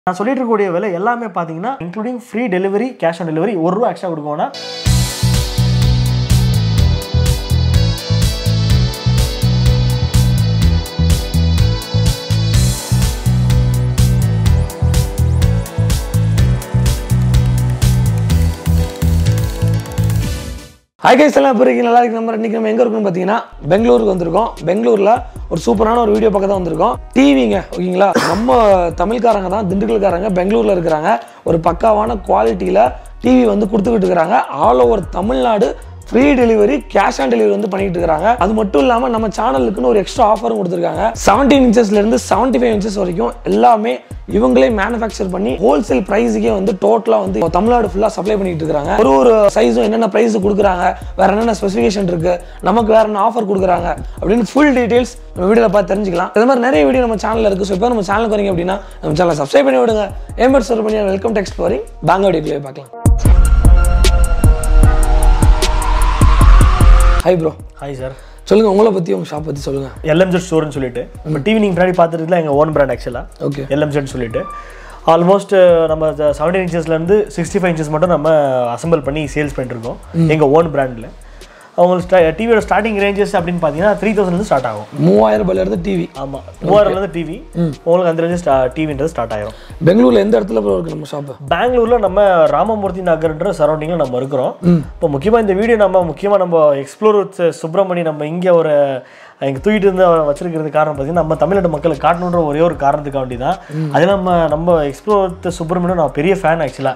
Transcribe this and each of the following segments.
நான் சொல்லிட்டு இருக்கக்கூடிய விலை எல்லாமே பார்த்தீங்கன்னா including free delivery cash on delivery ஒரு ரூபா எக்ஸ்ட்ரா கொடுக்கோன்னா ஹாய் கைஸ் எல்லாம் எப்படி இருக்கீங்க நல்லா இருக்கு நம்ம இன்னைக்கு நம்ம எங்கே இருக்கோம்னு பார்த்தீங்கன்னா பெங்களூருக்கு வந்திருக்கோம் பெங்களூரில் ஒரு சூப்பரான ஒரு வீடியோ பக்கம் தான் வந்திருக்கோம் டிவிங்க ஓகேங்களா நம்ம தமிழ்காரங்க தான் திண்டுக்கல்காரங்க பெங்களூரில் இருக்கிறாங்க ஒரு பக்காவான குவாலிட்டியில் டிவி வந்து கொடுத்துக்கிட்டு இருக்கிறாங்க all over Tamil Nadu free delivery cash on delivery வந்து பண்ணிட்டு இருக்காங்க அது மட்டும் இல்லாமல் நம்ம சேனலுக்குன்னு ஒரு எக்ஸ்ட்ரா ஆஃபரும் கொடுத்துருக்காங்க செவன்டீன் இன்ச்சஸ்லேருந்து செவன்ட்டி ஃபைவ் இன்ச்சஸ் வரைக்கும் எல்லாமே இவங்களே மேனுஃபேக்சர் பண்ணி ஹோல்சேல் ப்ரைஸுக்கே வந்து டோட்டலாக வந்து தமிழ்நாடு ஃபுல்லாக சப்ளை பண்ணிட்டு இருக்காங்க ஒரு ஒரு சைஸும் என்னென்ன ப்ரைஸ் கொடுக்குறாங்க வேற என்னென்ன ஸ்பெசிஃபிகேஷன் இருக்கு நமக்கு வேற என்ன ஆஃபர் கொடுக்குறாங்க அப்படின்னு ஃபுல் டீடைல்ஸ் நம்ம வீடியோவில் பார்த்து தெரிஞ்சுக்கலாம் இது மாதிரி நிறைய வீடியோ நம்ம சேனலில் இருக்கு ஸோ இப்போ நம்ம சேனலுக்கு வரீங்க அப்படின்னா நம்ம சேனலை சப்ஸ்கிரைப் பண்ணி விடுங்க ஏம்பர் சர்வ் பண்ணி வெல்கம் டெக்ஸ்ட் வரையும் பேங்க் வீடியோக்களே பார்க்கலாம் ஹை ப்ரோ ஹாய் சார் சொல்லுங்க உங்களை பற்றி உங்க ஷாப் பற்றி சொல்லுங்க எல்எம்ஜெட் ஸ்டோர்னு சொல்லிட்டு நம்ம டிவி நீங்கள் முன்னாடி பார்த்துருக்கல எங்கள் ஓன் பிராண்ட் ஆக்சுவலாக ஓகே எல்எம்ஜெட் சொல்லிட்டு ஆல்மோஸ்ட் நம்ம செவன்டீன் இன்ச்சஸ்லேருந்து சிக்ஸ்டி ஃபைவ் இன்ச்சஸ் மட்டும் நம்ம அசம்பிள் பண்ணி சேல்ஸ் பண்ணிட்டு இருக்கோம் எங்கள் ஓன் பிராண்டில் அவங்களுக்கு டிவியோட ஸ்டார்டிங் ரேஞ்சஸ் அப்படின்னு பார்த்தீங்கன்னா த்ரீ தௌசண்ட்லேருந்து ஸ்டார்ட் ஆகும் மூவாயிரம் ரூபாயில இருந்து டிவி ஆமாம் மூவாயிரம்லேருந்து டிவி உங்களுக்கு அந்த ரேஞ்சஸ் டிவின்றது ஸ்டார்ட் ஆயிரும் பெங்களூர்ல எந்த இடத்துல ப்ரோ இருக்கு நம்ம ஷாப்பு பெங்களூர்ல நம்ம ராமமூர்த்தி நகர்ன்ற சரௌண்டிங்ல நம்ம இருக்கிறோம் இப்போ முக்கியமா இந்த வீடியோ நம்ம முக்கியமா நம்ம எக்ஸ்ப்ளோர் சுப்பிரமணி நம்ம இங்க ஒரு இங்க தூக்கிட்டு இருந்து அவரை வச்சிருக்கிறது காரணம் பார்த்தீங்கன்னா நம்ம தமிழ்நாட்டு மக்களுக்கு காட்டணுன்ற ஒரே ஒரு காரணத்துக்கு வேண்டி தான் அது நம்ம நம்ம எக்ஸ்ப்ளோர் சுப்பிரமணியம் நான் பெரிய ஃபேன் ஆக்சுவலா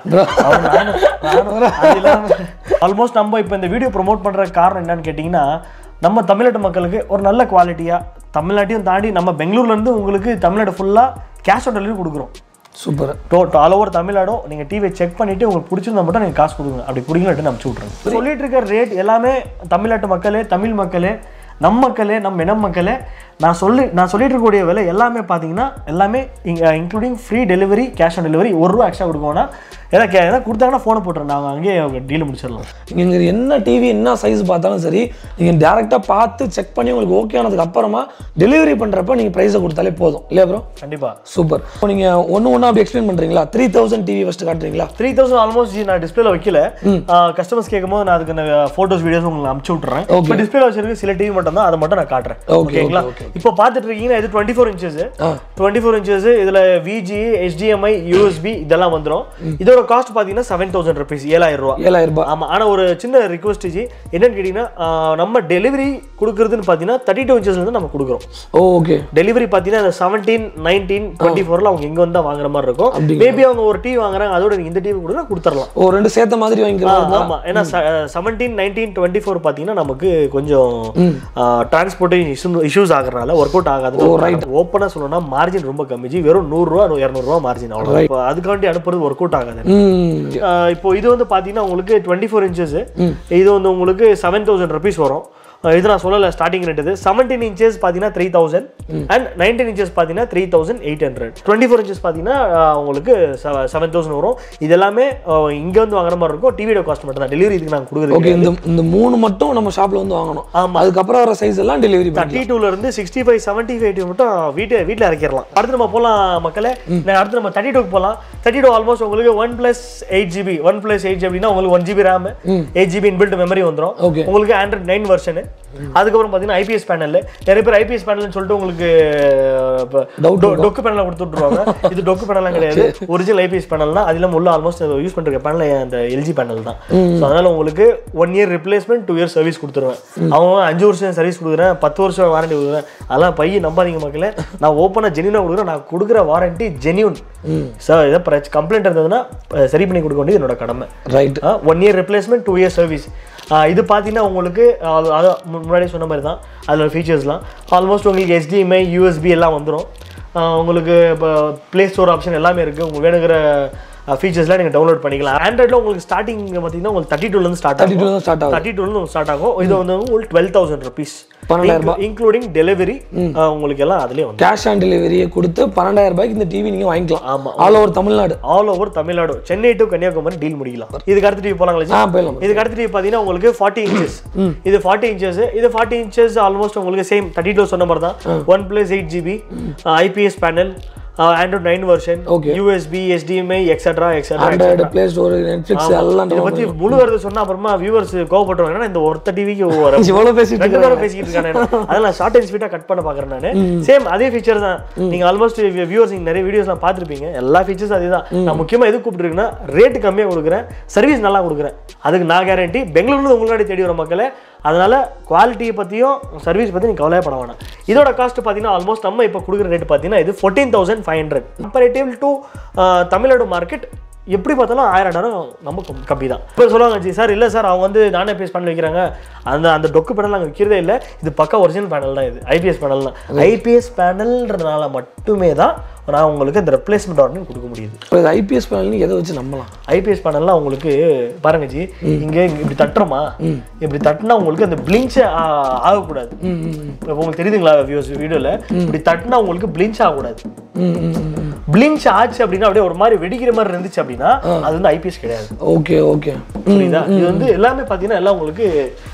ஆல்மோஸ்ட் நம்ம இப்போ இந்த வீடியோ ப்ரோமோட் பண்ற காரணம் என்னன்னு கேட்டிங்கன்னா நம்ம தமிழ்நாட்டு மக்களுக்கு ஒரு நல்ல குவாலிட்டியா தமிழ்நாட்டையும் தாண்டி நம்ம பெங்களூர்ல இருந்து உங்களுக்கு தமிழ்நாடு ஃபுல்லா கேஷ் ஆன் டெலிவரி கொடுக்குறோம் சூப்பர் டோ ஆல் ஓவர் தமிழ்நாடும் நீங்கள் டிவியை செக் பண்ணிவிட்டு உங்களுக்கு பிடிச்சிருந்தா மட்டும் நீங்கள் காசு கொடுங்க அப்படி கொடுங்கன்னு அனுப்பிச்சு விட்ருங்க சொல்லிட்டு இருக்க ரேட் எல்லாமே தமிழ்நாட்டு மக்களே தமிழ் மக்களே நம் மக்களே நம்ம இனம் மக்களே நான் சொல்லி நான் சொல்லிட்டு இருக்கக்கூடிய விலை எல்லாமே பார்த்தீங்கன்னா எல்லாமே இங்கே including free delivery cash on delivery ஒரு ரூபா எக்ஸ்ட்ரா கொடுக்கோன்னா ஏதாவது கே ஏதாவது கொடுத்தாங்கன்னா ஃபோனை போட்டுருங்க நாங்கள் அங்கேயே டீல் முடிச்சிடலாம் நீங்கள் என்ன டிவி என்ன சைஸ் பார்த்தாலும் சரி நீங்கள் டேரெக்டாக பார்த்து செக் பண்ணி உங்களுக்கு ஓகே ஆனதுக்கு அப்புறமா டெலிவரி பண்ணுறப்ப நீங்கள் ப்ரைஸை கொடுத்தாலே போதும் இல்லையா ப்ரோ கண்டிப்பாக சூப்பர் இப்போ நீங்கள் ஒன்று ஒன்றா அப்படி எக்ஸ்பிளைன் பண்ணுறீங்களா த்ரீ தௌசண்ட் டிவி ஃபஸ்ட்டு காட்டுறீங்களா த்ரீ தௌசண்ட் ஆல்மோஸ்ட் நான் டிஸ்பிளேல வைக்கல கஸ்டமர்ஸ் கேட்கும்போது நான் அதுக்கு ஃபோட்டோஸ் வீடியோஸ் உங்களுக்கு அனுப்பிச்சு விட்டுறேன் Okay. இப்போ டிஸ்பிளே வச்சிருக்க சில டிவி மட்டும் தான் அதை மட்டும் நான் காட்டுறேன் Okay, ஓகேங்களா okay, இப்போ பார்த்துட்டு இருக்கீங்கன்னா இது twenty four inches ah. Twenty four inches இதில் விஜி HDMI யூஎஸ்பி இதெல்லாம் வந்துடும் இதோட காஸ்ட் பார்த்தீங்கன்னா செவன் தௌசண்ட் ருபீஸ் ஏழாயிரம் ரூபா ஏழாயிரம் ரூபாய் ஆமா ஆனா ஒரு சின்ன ரிக்வஸ்ட் ஜி என்னன்னு கேட்டீங்கன்னா ஆஹ், நம்ம டெலிவரி கொடுக்கறதுன்னு பார்த்தீங்கன்னா தேர்ட்டி டூ இன்ச்சஸ்ல இருந்து நம்ம கொடுக்குறோம் ஓகே டெலிவரி பார்த்தீங்கன்னா செவன்டீன் நைன்டீன் டுவெண்ட்டி ஃபோரில் அவங்க இங்கே வந்து தான் வாங்குற மாதிரி இருக்கும் அப்படிங்களா? மேபி அவங்க ஒரு டிவி வாங்குறாங்க அதோட நீங்க இந்த டிவி கொடுத்தா கொடுத்துடலாம் ஓ ரெண்டு சேர்த்த மாதிரி வாங்கிக்கலாம் ஆமா ஏன்னா செவன்டீன் நைன்டீன் டுவெண்ட்டி ஃபோர் பார்த்தீங்கன்னா நமக்கு கொஞ்சம் டிரான்ஸ்போர்ட்டேஷன் இஷ்யூ இஷ்யூஸ் ஆகுறதுனால ஒர்க் அவுட் ஆகாது ஓப்பனாக சொல்லணும்னா மார்ஜின் ரொம்ப கம்மி ஜி வெறும் நூறுரூவா இரநூறுவா மார்ஜின் அவ்வளோ இப்போ அதுக்காண்டி அனுப்புறது ஒர்க் அவுட் ஆகாது ம் ஆஹ் இப்போ இது வந்து பார்த்தீங்கன்னா உங்களுக்கு டுவெண்ட்டி ஃபோர் இன்ச்சஸ் இது வந்து உங்களுக்கு செவன் தௌசண்ட் ருபீஸ் வரும் ஆஹ் இது நான் சொல்லலை ஸ்டார்டிங் ரேட் இது செவன்டீன் இன்ச்சஸ் பார்த்தீங்கன்னா three thousand and nineteen inches பார்த்தீங்கன்னா three thousand eight hundred twenty four inches பார்த்தீங்கன்னா ஆஹ் உங்களுக்கு செவன் தௌசண்ட் வரும் இது எல்லாமே ஆஹ் இங்க வந்து வாங்குற மாதிரி இருக்கும் டிவியோட காஸ்ட் மட்டும் தான் டெலிவரி இதுக்கு நாங்கள் கொடுக்குறது ஓகே இந்த இந்த மூணு மட்டும் நம்ம ஷாப்ல வந்து வாங்கணும் ஆமா. அதுக்கப்புறம் வர சைஸ் எல்லாம் டெலிவரி பண்ணி தேர்ட்டி டூல இருந்து சிக்ஸ்டி ஃபைவ் செவன்ட்டி ஃபைவ் மட்டும் வீட்டு வீட்டில் இறக்கிடலாம் அடுத்து நம்ம போகலாம் மக்களே நான் அடுத்து நம்ம தேர்ட்டி டூக்கு போகலாம் தேர்ட்டி டூ ஆல்மோஸ்ட் உங்களுக்கு one plus eight GB one plus eight ஜிபினா உங்களுக்கு one GB RAM eight GB inbuilt memory வந்துடும் Okay. உங்களுக்கு ஆண்ட்ராய்ட் நைன் வெர்ஷனு அதுக்கப்புறம் பார்த்தீங்கன்னா ஐபிஎஸ் பேனல் நிறைய பேர் ஐபிஎஸ் பேனல்னு சொல்லிட்டு உங்களுக்கு இப்ப Doubt டொ- டொக்கு பேனலை கொடுத்து விட்ருவாங்க இது டொக்கு பேனலாம் கிடையாது ஒரிஜினல் ஐபிஎஸ் பேனல்னா அது இல்லாமல் உள்ள ஆல்மோஸ்ட் யூஸ் பண்ணுற பேனல் அந்த எல்ஜி பேனல் தான் ஸோ அதனால உங்களுக்கு one year replacement two year service கொடுத்துருவேன் அவங்க அஞ்சு வருஷம் சர்வீஸ் கொடுக்குறேன் பத்து வருஷம் வாரண்டி கொடுக்குறேன் அதெல்லாம் பையன் நம்பாதீங்க மக்களே நான் ஓப்பனாக ஜென்யூனாக கொடுக்குறேன் நான் கொடுக்குற வாரண்டி ஜென்யூன் சார் ஏதாவது பிரச்சனை கம்ப்ளைண்ட் இருந்ததுன்னா அஹ், சரி பண்ணி கொடுக்க வேண்டியது என்னோட கடமை right one year replacement two year service இது பார்த்தீங்கன்னா உங்களுக்கு அது அது முன்னாடி சொன்ன மாதிரி தான் அதில் ஃபீச்சர்ஸ்லாம் ஆல்மோஸ்ட் உங்களுக்கு HDMI யூஎஸ்பி எல்லாம் வந்துடும் உங்களுக்கு இப்போ ப்ளே ஸ்டோர் ஆப்ஷன் எல்லாமே இருக்குது உங்களுக்கு வேணுங்கிற ஃபீச்சர்ஸ்லாம் நீங்கள் டவுன்லோட் பண்ணிக்கலாம் ஆண்ட்ராய்டில் உங்களுக்கு ஸ்டார்டிங் பார்த்தீங்கன்னா உங்களுக்கு தேர்ட்டி டூலேருந்து ஸ்டார்ட் தேர்ட்டி ஆகும் டூ தான் ஸ்டார்ட் ஆகுது தேர்ட்டி டூலேருந்து ஸ்டார்ட் ஆகும் இது வந்து உங்களுக்கு டுவெல் தௌசண்ட் ருபீஸ் பன்னெண்டாயிரம் இன்க்ளூடிங் டெலிவரி உங்களுக்கு எல்லாம் அதுலேயே வந்து கேஷ் ஆன் டெலிவரியை கொடுத்து பன்னெண்டாயிரம் ரூபாய்க்கு இந்த டிவி நீங்க வாங்கிக்கலாம் ஆமா. All over Tamil Nadu all over Tamil Nadu Chennai to Kanyakumari deal முடிக்கலாம் இதுக்கு அடுத்த டிவி போலாங்களா ஆ போயிடலாம் இதுக்கு அடுத்த டிவி பார்த்தீங்கன்னா உங்களுக்கு ஃபார்ட்டி இன்ச்சஸ் இது ஃபார்ட்டி இன்ச்சஸ் இது ஃபார்ட்டி இன்ச்சஸ் ஆல்மோஸ்ட் உங்களுக்கு சேம் தேர்ட்டி டூ சொன்ன மாதிரி தான் one plus eight GB IPS panel Android nine version Okay. USB HDMI extra extra Android play store Netflix எல்லாம் இதை பத்தி முழு வருது சொன்னா அப்புறமா வியூவர்ஸ் கோவப்பட்டுருவாங்க ஏன்னா இந்த ஒருத்த டிவிக்கு இவ்வளவு பேசிட்டு ரெண்டு பேரும் பேசிக்கிட்டு இருக்கானே அதெல்லாம் ஷார்ட் அண்ட் ஸ்வீட்டா கட் பண்ண பாக்குறேன் நானு சேம் அதே ஃபீச்சர் தான் நீங்க ஆல்மோஸ்ட் வியூவர்ஸ் நீங்க நிறைய வீடியோஸ்லாம் பார்த்திருப்பீங்க எல்லா ஃபீச்சர்ஸ் அதே தான் நான் முக்கியமா எது கூப்பிட்டுருக்கேன்னா ரேட் கம்மியா கொடுக்குறேன் சர்வீஸ் நல்லா கொடுக்குறேன் அதுக்கு நான் கேரண்டி பெங்களூர்ல உங்களுடைய தேடி வர மக்களே அதனால குவாலிட்டியை பத்தியும் சர்வீஸ் பத்தி நீங்க கவலையே பட வேணாம் இதோட காஸ்ட் பாத்தீங்கன்னா ஆல்மோஸ்ட் நம்ம இப்போ கொடுக்குற ரேட் பாத்தீங்கன்னா இது fourteen thousand five hundred comparative to Tamil Nadu market எப்படி பார்த்தாலும் ஆயிரம் டாலர் நம்ம கம்- கம்மி தான் இப்போ சொல்லுவாங்க ஜி சார் இல்லை சார் அவங்க வந்து நானே பேஸ் பண்ணி வைக்கிறாங்க அந்த அந்த டொக்கு பேனல் நாங்கள் விற்கிறதே இல்லை இது பக்கா ஒரிஜினல் பேனல் தான் இது ஐபிஎஸ் பேனல் தான் ஐபிஎஸ் பேனல்ன்றதுனால மட்டுமே தான் நான் உங்களுக்கு இந்த ரெப்ளேஸ்மெண்ட் ஆர்டர் கொடுக்க முடியுது இப்போ இது ஐபிஎஸ் பேனல் எதை வச்சு நம்பலாம் ஐபிஎஸ் பேனல்லாம் உங்களுக்கு பாருங்க ஜி இங்க இங்க இப்படி தட்டுறோமா இப்படி தட்டினா உங்களுக்கு அந்த பிளிங்ச் ஆகக்கூடாது இப்போ உங்களுக்கு தெரியுதுங்களா வியூஸ் வீடியோல இப்படி தட்டினா உங்களுக்கு பிளிங்ச் ஆகக்கூடாது ம் ம், ம் பிளிங்ச் ஆச்சு அப்படின்னா அப்படியே ஒரு மாதிரி வெடிக்கிற மாதிரி இருந்துச்சு அப்படின்னா அது வந்து ஐபிஎஸ் கிடையாது ஓகே ஓகே புரியுதா இது வந்து எல்லாமே பார்த்தீங்கன்னா எல்லாம் உங்களுக்கு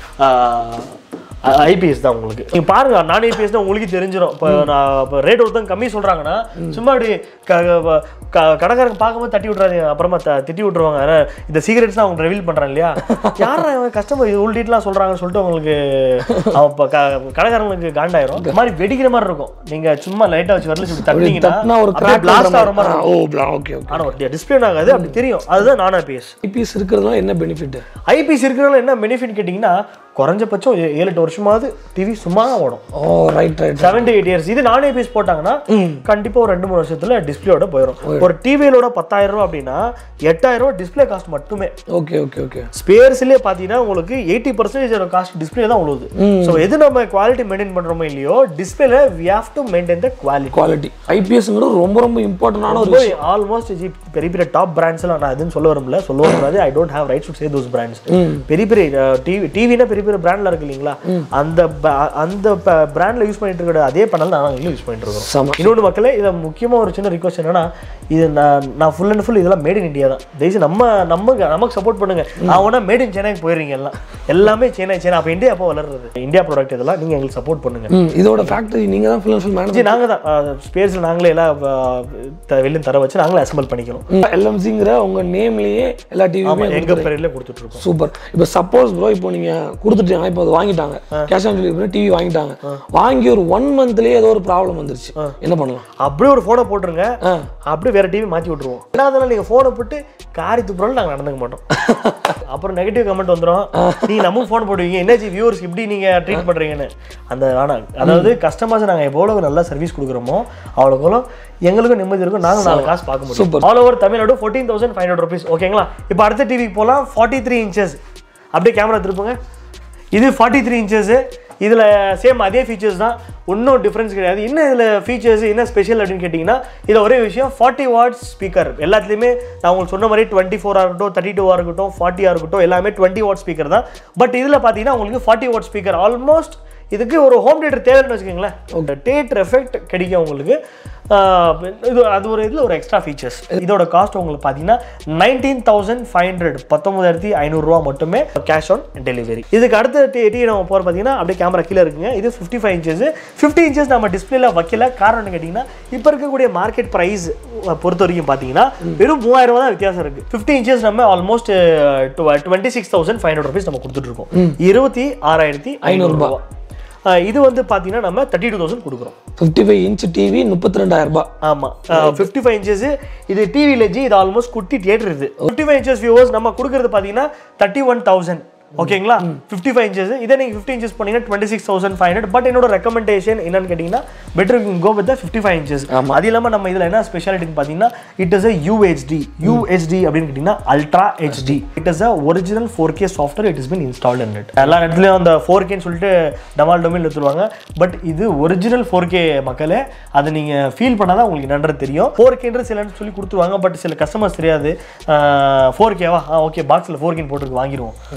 ஐபிஎஸ் தான் உங்களுக்கு நீங்க பாருங்க நான் ஐபிஎஸ் தான் உங்களுக்கு தெரிஞ்சிடும் இப்போ நான் இப்போ ரேட் ஒருத்தங்க கம்மி சொல்றாங்கன்னா சும்மா அப்படி க- க- க- கடைக்காரங்க பார்க்கும்போது தட்டி விட்றாங்க அப்புறமா த- திட்டி விட்ருவாங்க ஏன்னா இந்த சீக்ரெட்ஸ் தான் அவங்க ரிவீல் பண்றாங்க இல்லையா யார் கஸ்டமர் இது உள் டீட்டெயிலாக சொல்றாங்கன்னு சொல்லிட்டு உங்களுக்கு அவன் இப்போ க- கடைக்காரங்களுக்கு காண்டாயிரும் இந்த மாதிரி வெடிக்கிற மாதிரி இருக்கும் நீங்க சும்மா லைட்டா வச்சு வரல இப்படி தட்டினா தட்டினீங்கன்னா ஒரு அப்படியே கிராக் blast ஆகிற மாதிரி ஓ bla- ஓகே ஓகே ஆனா ஒரு டிஸ்பிளே ஆகாது அப்படி தெரியும் அதுதான் நான் ஐபிஎஸ் ஐபிஎஸ் இருக்கிறதுனால என்ன பெனிஃபிட் ஐபிஎஸ் இருக்கிறதுனால என்ன பெனிஃபிட் கேட்டிங்கன்னா குறைஞ்சபட்சம் ஏ- ஏழு எட்டு வருஷமாவது டிவி சும்மா தான் ஓடும் oh right right seven to eight years இது நான் ஐபிஎஸ் போட்டாங்கன்னா கண்டிப்பா ஒரு ரெண்டு மூணு வருஷத்துல டிஸ்பிளேயோட போயிடும் ஒரு டிவியிலோட பத்தாயிரம் ரூபா அப்படின்னா எட்டாயிரம் ரூபா டிஸ்பிளே காஸ்ட் மட்டுமே ஓகே ஓகே ஓகே ஸ்பேர்ஸ்லேயே பார்த்தீங்கன்னா உங்களுக்கு எயிட்டி பர்சன்டேஜ் காஸ்ட் டிஸ்பிளே தான் உழுவுது ஸோ எது நம்ம குவாலிட்டி மெயின்டைன் பண்றோமோ இல்லையோ டிஸ்பிளேல we have to maintain the quality quality ஐபிஎஸ்ங்கிறது ரொம்ப ரொம்ப இம்பார்ட்டண்டான ஒரு ஆல்மோஸ்ட் பெரிய பெரிய டாப் பிராண்ட்ஸ் எல்லாம் நான் எதுவும் சொல்ல வரும்ல சொல்ல வராது I don't have rights to say those brands பெரிய பெரிய டிவி டிவினா பெரிய பெரிய பிராண்ட்ல இருக்கு இல்லைங்களா அந்த ba- அந்த பிராண்ட்ல யூஸ் பண்ணிட்டு இருக்கிற அதே பண்ணல நாங்கள் யூஸ் பண்ணிட்டு இருக்கோம் சம இன்னொன்று மக்களே இதை முக்கியமா ஒரு சின்ன ரிக்வஸ்ட் என்னன்னா இது நான் நான் ஃபுல் அண்ட் ஃபுல் இதெல்லாம் மேட் இன் இந்தியா தான் தயவுசெய்து நம்ம நம்ம நமக்கு சப்போர்ட் பண்ணுங்க அவனா மேட் இன் சென்னைக்கு போயிடுறீங்க எல்லாம் எல்லாமே சென்னை சென்னை அப்போ இந்தியா அப்போ வளர்றது இந்தியா ப்ராடக்ட் இதெல்லாம் நீங்க எங்களுக்கு சப்போர்ட் பண்ணுங்க ம் இதோட ஃபேக்டரி நீங்க தான் ஃபுல் அண்ட் ஃபுல் மேனேஜ் ஜி நாங்க தான் ஸ்பேஸில் நாங்களே எல்லாம் அஹ், த- வெளில தர வச்சு நாங்களே அசம்பிள் பண்ணிக்கிறோம் எல்எம்சிங்கிற உங்க நேம்லயே எல்லா டிவியுமே ஆமா எங்க பேரில் கொடுத்துட்டு இருக்கோம் சூப்பர் இப்போ சப்போஸ் ப்ரோ இப்போ நீங்க கொடுத்துட்டீங்க இப்போ அது வாங்கிட்டாங்க கேஷ் ஆன் டெலிவரி டிவி வாங்கிட்டாங்க வாங்கி ஒரு ஒன் மந்த்லயே ஏதோ ஒரு ப்ராப்ளம் வந்துருச்சு என்ன பண்ணலாம் அப்படியே ஒரு ஃபோனை போட்டுருங்க ஆ. அப்படியே வேற டிவி மாற்றி விட்டுருவோம் ரெண்டாவது நீங்க ஃபோனை போட்டு காரி துப்புறாலும் நாங்கள் நடந்துக்க மாட்டோம் அப்புறம் நெகட்டிவ் கமெண்ட் வந்துடும் நீங்க நம்ம ஃபோன் போடுவீங்க என்னாச்சு வியூவர்ஸ் இப்படி நீங்க ட்ரீட் பண்றீங்கன்னு அந்த வேணாம் அதாவது கஸ்டமர்ஸ் நாங்க எவ்வளவு நல்லா சர்வீஸ் கொடுக்குறோமோ அவ்வளோக்கு எங்களுக்கும் நிம்மதி இருக்கும் நாங்க நாலு காசு பார்க்க முடியும் all over Tamil Nadu fourteen thousand five hundred rupees ஓகேங்களா இப்போ அடுத்த டிவிக்கு போகலாம் ஃபார்ட்டி த்ரீ இன்ச்சஸ் அப்படியே கேமரா திருப்புங்க இது ஃபார்ட்டி த்ரீ இன்ச்சஸ் இதில் சேம் அதே ஃபீச்சர்ஸ் தான் ஒன்றும் டிஃப்ரென்ஸ் கிடையாது என்ன இதில் ஃபீச்சர்ஸ் என்ன ஸ்பெஷல் அப்படின்னு கேட்டிங்கன்னா இதில் ஒரே விஷயம் ஃபார்ட்டி வாட்ஸ் ஸ்பீக்கர் எல்லாத்துலேயுமே நான் உங்களுக்கு சொன்ன மாதிரி டுவெண்ட்டி ஃபோராக இருக்கட்டும் தேர்ட்டி டூவாக இருக்கட்டும் ஃபார்ட்டியாக இருக்கட்டும் எல்லாமே டுவெண்ட்டி வாட் ஸ்பீக்கர் தான் பட் இதில் பார்த்தீங்கன்னா உங்களுக்கு ஃபார்ட்டி வாட் ஸ்பீக்கர் ஆல்மோஸ்ட் இதுக்கு ஒரு ஹோம் தியேட்டர் தேவைன்னு வச்சுக்கோங்களேன் தேட்டர் எஃபெக்ட் கிடைக்கும் உங்களுக்கு ஆஹ் இது அது ஒரு இதில் ஒரு எக்ஸ்ட்ரா ஃபீச்சர்ஸ் இதோட காஸ்ட் உங்களுக்கு பார்த்தீங்கன்னா நைன்டீன் தௌசண்ட் ஃபைவ் ஹண்ட்ரட் பத்தொம்பதாயிரத்தி ஐநூறுரூவா மட்டுமே கேஷ் ஆன் டெலிவரி இதுக்கு அடுத்த டி டி நம்ம போகிற பார்த்தீங்கன்னா அப்படியே கேமரா கீழே இருக்குங்க இது fifty five inches fifty inches நம்ம டிஸ்பிளேல வைக்கல காரணம் என்ன கேட்டிங்கன்னா இப்போ இருக்கக்கூடிய மார்க்கெட் ப்ரைஸ் பொறுத்த வரைக்கும் பார்த்தீங்கன்னா வெறும் மூவாயிரம் ரூபா தான் வித்தியாசம் இருக்குது ஃபிஃப்டி இன்ச்சஸ் நம்ம almost twenty six thousand five hundred rupees நம்ம கொடுத்துட்ருக்கோம் இருபத்தி ஆறாயிரத்தி ஐநூறுரூபா இது வந்து பார்த்தீங்கன்னா நம்ம தேர்ட்டி டூ தௌசண்ட் கொடுக்குறோம் ஃபிஃப்டி ஃபைவ் இன்ச் டிவி முப்பத்தி ரெண்டாயிரம் ரூபாய் ஆமாம் ஃபிஃப்டி ஃபைவ் இன்ச்சஸ் இது டிவியில் ஜி இது ஆல்மோஸ்ட் குட்டி தியேட்டர் இது ஃபிஃப்டி ஃபைவ் இன்ச்சஸ் வியூவர்ஸ் நம்ம கொடுக்குறது பார்த்தீங்கன்னா தேர்ட்டி ஒன் தௌசண்ட் ஓகேங்களா ஃபிஃப்டி ஃபைவ் இன்ச்சஸ் இதே நீங்கள் ஃபிஃப்டி இன்ச்சஸ் பண்ணீங்கன்னா twenty six thousand five hundred but என்னோட ரெக்கமெண்டேஷன் என்னன்னு கேட்டிங்கன்னா better go with fifty five inches அது இல்லாமல் நம்ம இதில் என்ன ஸ்பெஷாலிட்டின்னு பார்த்தீங்கன்னா it is a UHD UHD அப்படின்னு கேட்டிங்கன்னா ultra HD it is a original four K software it is been installed in it எல்லா இடத்துலையும் அந்த ஃபோர் கேன்னு சொல்லிட்டு டமால் டொமில் எடுத்துருவாங்க பட் இது ஒரிஜினல் ஃபோர் கே மக்களே அதை நீங்கள் ஃபீல் பண்ணாதான் உங்களுக்கு என்னன்றது தெரியும் ஃபோர் கேன்ற சில சொல்லி கொடுத்துருவாங்க பட் சில கஸ்டமர்ஸ் தெரியாது ஃபோர் கேவா ஆ ஓகே பாக்ஸில் ஃபோர் கேன் போட்டுருக்கு வாங்கிடுவோம் பாக்ஸில்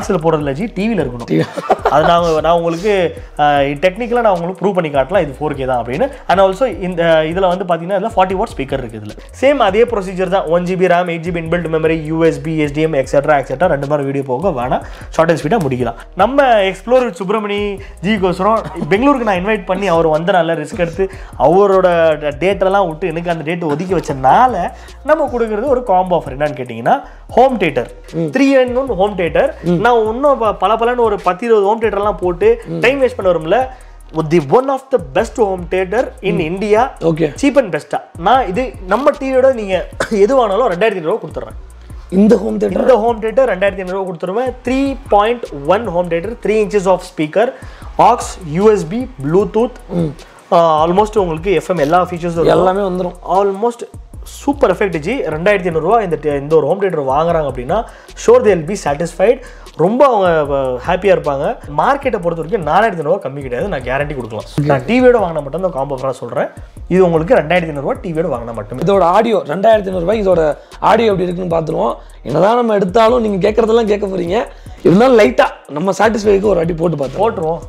பாக்ஸில் போடுறதுல ஜி டிவியில் இருக்கணும் அது நான் நான் உங்களுக்கு டெக்னிக்கலாக நான் உங்களுக்கு ப்ரூவ் பண்ணி காட்டலாம் இது ஃபோர் கே தான் அப்படின்னு அண்ட் ஆல்சோ இந்த இதில் வந்து பார்த்தீங்கன்னா இதில் ஃபார்ட்டி வாட் ஸ்பீக்கர் இருக்குது இதில் சேம் அதே ப்ரொசீஜர் தான் one GB RAM eight GB inbuilt memory USB STM etcetera etcetera ரெண்டு மாதிரி வீடியோ போக வேணாம் ஷார்ட் அண்ட் ஸ்பீடாக முடிக்கலாம் நம்ம எக்ஸ்ப்ளோர் வித் சுப்ரமணி ஜிக்கோசரம் பெங்களூருக்கு நான் இன்வைட் பண்ணி அவர் வந்த நல்ல ரிஸ்க் எடுத்து அவரோட டேட்டெல்லாம் விட்டு எனக்கு அந்த டேட் ஒதுக்கி வச்சனால நம்ம கொடுக்குறது ஒரு காம்போ ஆஃபர் என்னன்னு கேட்டிங்கன்னா home theatre three and one home theatre நான் இன்னும் ப- பல பலன்னு ஒரு பத்து இருபது ஹோம் தேட்டர்லாம் போட்டு டைம் வேஸ்ட் பண்ண வரும்ல the one of the best home theatre in India okay cheap and பெஸ்ட்டாக நான் இது நம்ம டிவியோட நீங்கள் எது வாங்கினாலும் ரெண்டாயிரத்தி ஐநூறுவா கொடுத்துட்றேன் இந்த ஹோம் தேட்டர் இந்த ஹோம் தேட்டர் ரெண்டாயிரத்தி ஐநூறுவா கொடுத்துருவேன் three point one home theatre three inches of speaker aux USB Bluetooth almost உங்களுக்கு எஃப்எம் எல்லா ஃபீச்சர்ஸும் எல்லாமே வந்துடும் ஆல்மோஸ்ட் சூப்பர் எஃபெக்ட் ஜி ரெண்டாயிரத்தி ஐநூறுரூவா இந்த ட- இந்த ஒரு ஹோம் தேட்டர் வாங்குறாங்க அப்படின்னா ஷோர் தேல் பி சாட்டிஸ்ஃபைட் ரொம்ப அவங்க ஹாப்பியாக இருப்பாங்க மார்க்கெட்டை பொறுத்த வரைக்கும் நாலாயிரத்தி ஐநூறுவா கம்மி கிடையாது நான் கேரண்டி கொடுக்கலாம் நான் டிவியோட வாங்கினா மட்டும் தான் காம்போ ஆஃபராக சொல்கிறேன் இது உங்களுக்கு ரெண்டாயிரத்தி ஐநூறுரூவா டிவியோட வாங்கினா மட்டுமே இதோட ஆடியோ ரெண்டாயிரத்தி ஐநூறுபாய் இதோட ஆடியோ எப்படி இருக்குன்னு பார்த்துருவோம் என்னதான் நம்ம எடுத்தாலும் நீங்கள் கேட்குறதெல்லாம் கேட்க போறீங்க இருந்தாலும் லைட்டாக நம்ம சாட்டிஸ்ஃபைக்கு ஒரு அடி போட்டு பார்த்தோம் போட்டுருவோம்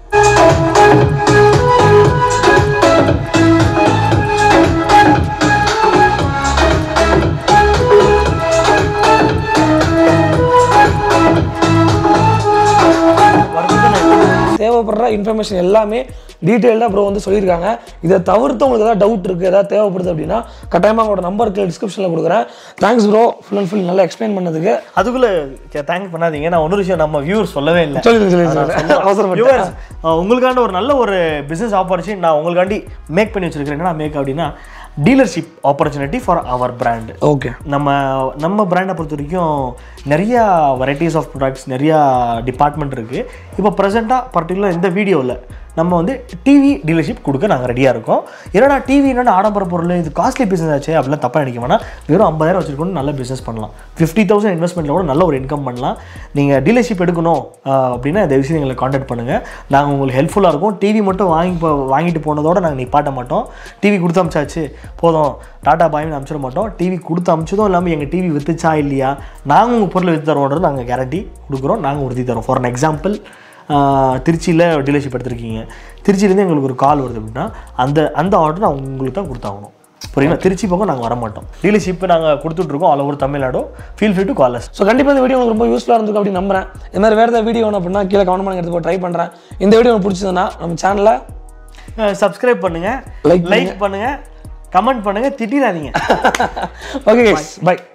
தேவைப்படுற இன்ஃபர்மேஷன் எல்லாமே டீட்டெயில்டாக ப்ரோ வந்து சொல்லியிருக்காங்க இதை தவிர்த்து உங்களுக்கு ஏதாவது டவுட் இருக்குது ஏதாவது தேவைப்படுது அப்படின்னா கட்டாயமாக அவங்களோட நம்பருக்கு டிஸ்கிரிப்ஷனில் கொடுக்குறேன் thanks bro full and full நல்லா எக்ஸ்பிளைன் பண்ணதுக்கு அதுக்குள்ள தேங்க்ஸ் பண்ணாதீங்க நான் இன்னொரு விஷயம் நம்ம வியூவர் சொல்லவே இல்லை சொல்லிடுங்க சொல்லிடுங்க அவசரப்பட்டு வியூவர்ஸ் உங்களுக்காண்ட ஒரு நல்ல ஒரு பிசினஸ் ஆப்பர்ச்சுனிட்டி நான் உங்களுக்காண்டி மேக் பண்ணி வச்சிருக்கிறேன் என்ன மேக் அப்படின்னா dealership opportunity for our brand okay நம்ம நம்ம பிராண்டை பொறுத்த வரைக்கும் நிறையா வெரைட்டிஸ் ஆஃப் ப்ராடக்ட்ஸ் நிறையா டிபார்ட்மெண்ட் இருக்குது இப்போ ப்ரெசெண்டாக பர்டிகுலர் இந்த வீடியோவில் நம்ம வந்து டிவி டீலர்ஷிப் கொடுக்க நாங்கள் ரெடியாக இருக்கோம் என்னடா டிவி என்னென்ன ஆடம்பர பொருள் இது காஸ்ட்லி பிஸ்னஸ் ஆச்சு அப்படிலாம் தப்பாக நினைக்க வேணாம் வெறும் ஐம்பதாயிரம் வச்சுருக்கணும் நல்ல பிஸ்னஸ் பண்ணலாம் ஃபிஃப்டி தௌசண்ட் இன்வெஸ்ட்மெண்ட்டில் கூட நல்ல ஒரு இன்கம் பண்ணலாம் நீங்கள் டீலர்ஷிப் எடுக்கணும் ஆஹ், அப்படின்னா இந்த விஷயம் எங்களை காண்டாக்ட் பண்ணுங்கள் நாங்கள் உங்களுக்கு ஹெல்ப்ஃபுல்லாக இருக்கும் டிவி மட்டும் வாங்கி போ- வாங்கிட்டு போனதோட நாங்கள் நிப்பாட்ட மாட்டோம் டிவி கொடுத்து அமிச்சாச்சு போதும் டாடா பாய்னு அமிச்சிட மாட்டோம் டிவி கொடுத்து அமிச்சதும் இல்லாமல் எங்கள் டிவி வித்துச்சா இல்லையா நாங்கள் உங்கள் பொருளை விற்று தரோன்றது நாங்கள் கேரண்டி கொடுக்குறோம் நாங்கள் உறுதி தரோம் ஃபார் an எக்ஸாம்பிள் திருச்சியில் டீலர்ஷிப் எடுத்திருக்கீங்க திருச்சியிலேருந்து எங்களுக்கு ஒரு கால் வருது அப்படின்னா அந்த அந்த ஆர்டர் நான் உங்களுக்கு தான் கொடுத்தாகணும் புரியுங்களா திருச்சி பக்கம் நாங்கள் வர மாட்டோம் டீலர்ஷிப் நாங்கள் கொடுத்துட்ருக்கோம் all over Tamil Nadu feel free to call us so கண்டிப்பாக இந்த வீடியோ உங்களுக்கு ரொம்ப யூஸ்ஃபுல்லாக இருந்திருக்கும் அப்படின்னு நம்புறேன் இந்த மாதிரி வேறு ஏதாவது வீடியோ வேணும் அப்படின்னா கீழே கமெண்ட் பண்ணி எடுத்து ட்ரை பண்ணுறேன் இந்த வீடியோ உங்களுக்கு பிடிச்சதுன்னா நம்ம சேனலில் சப்ஸ்கிரைப் பண்ணுங்கள் Like லைக் பண்ணுங்கள் கமெண்ட் பண்ணுங்கள் திட்டிடாதீங்க ஓகே பை